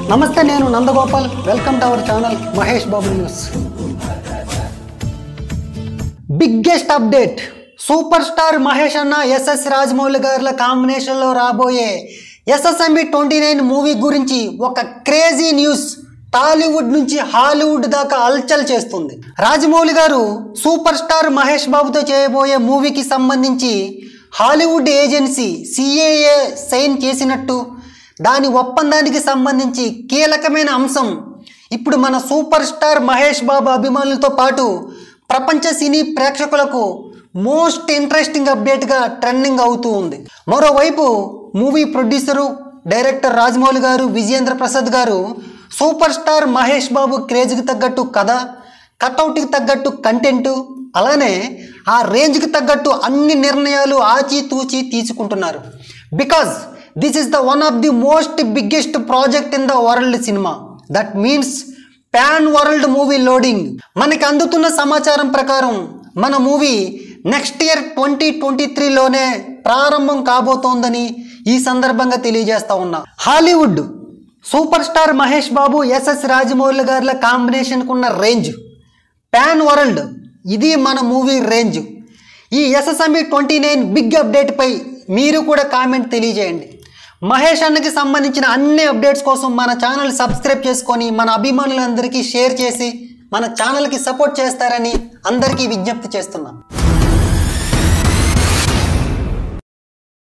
నమస్తే నేను Nandagopal welcome to our channel Mahesh Babu news biggest update super star Mahesh అన్న ఎస్ఎస్ రాజమౌళి గారుల కాంబినేషన్లో రాబోయే ఎస్ఎస్ఎంబి ట్వంటీ నైన్ మూవీ గురించి ఒక క్రేజీ న్యూస్ టాలీవుడ్ నుంచి హాలీవుడ్ దాకా అల్చల్ చేస్తుంది రాజమౌళి గారు సూపర్ స్టార్ మహేష్ బాబుతో చేయబోయే మూవీకి సంబంధించి హాలీవుడ్ ఏజెన్సీ సిఏఏ సైన్ చేసినట్టు దాని ఒప్పందానికి సంబంధించి కీలకమైన అంశం ఇప్పుడు మన సూపర్ స్టార్ మహేష్ బాబు అభిమానులతో పాటు ప్రపంచ సినీ ప్రేక్షకులకు మోస్ట్ ఇంట్రెస్టింగ్ అప్డేట్గా ట్రెండింగ్ అవుతూ ఉంది మరోవైపు మూవీ ప్రొడ్యూసరు డైరెక్టర్ రాజమౌళి గారు విజయేంద్ర ప్రసాద్ గారు సూపర్ స్టార్ మహేష్ బాబు క్రేజ్కి తగ్గట్టు కథ కట్అవుట్కి తగ్గట్టు కంటెంటు అలానే ఆ రేంజ్కి తగ్గట్టు అన్ని నిర్ణయాలు ఆచితూచి తీసుకుంటున్నారు because this is the one of the most biggest project in the world cinema that means pan world movie loading మనకి అందుతున్న సమాచారం ప్రకారం మన movie next year twenty twenty త్రీలోనే ప్రారంభం కాబోతోందని ఈ సందర్భంగా తెలియజేస్తా ఉన్నా Hollywood super star Mahesh Babu SS Rajamouli గారుల కాంబినేషన్కు ఉన్న రేంజ్ పాన్ వరల్డ్ ఇది మన మూవీ రేంజ్ ఈ ఎస్ఎస్ఎంఈ ట్వంటీ నైన్ బిగ్ అప్డేట్పై మీరు కూడా కామెంట్ తెలియజేయండి మహేష్ అన్నకి సంబంధించిన అన్ని అప్డేట్స్ కోసం మన ఛానల్ సబ్స్క్రైబ్ చేసుకొని మన అభిమానులందరికీ షేర్ చేసి మన ఛానల్కి సపోర్ట్ చేస్తారని అందరికీ విజ్ఞప్తి చేస్తున్నాం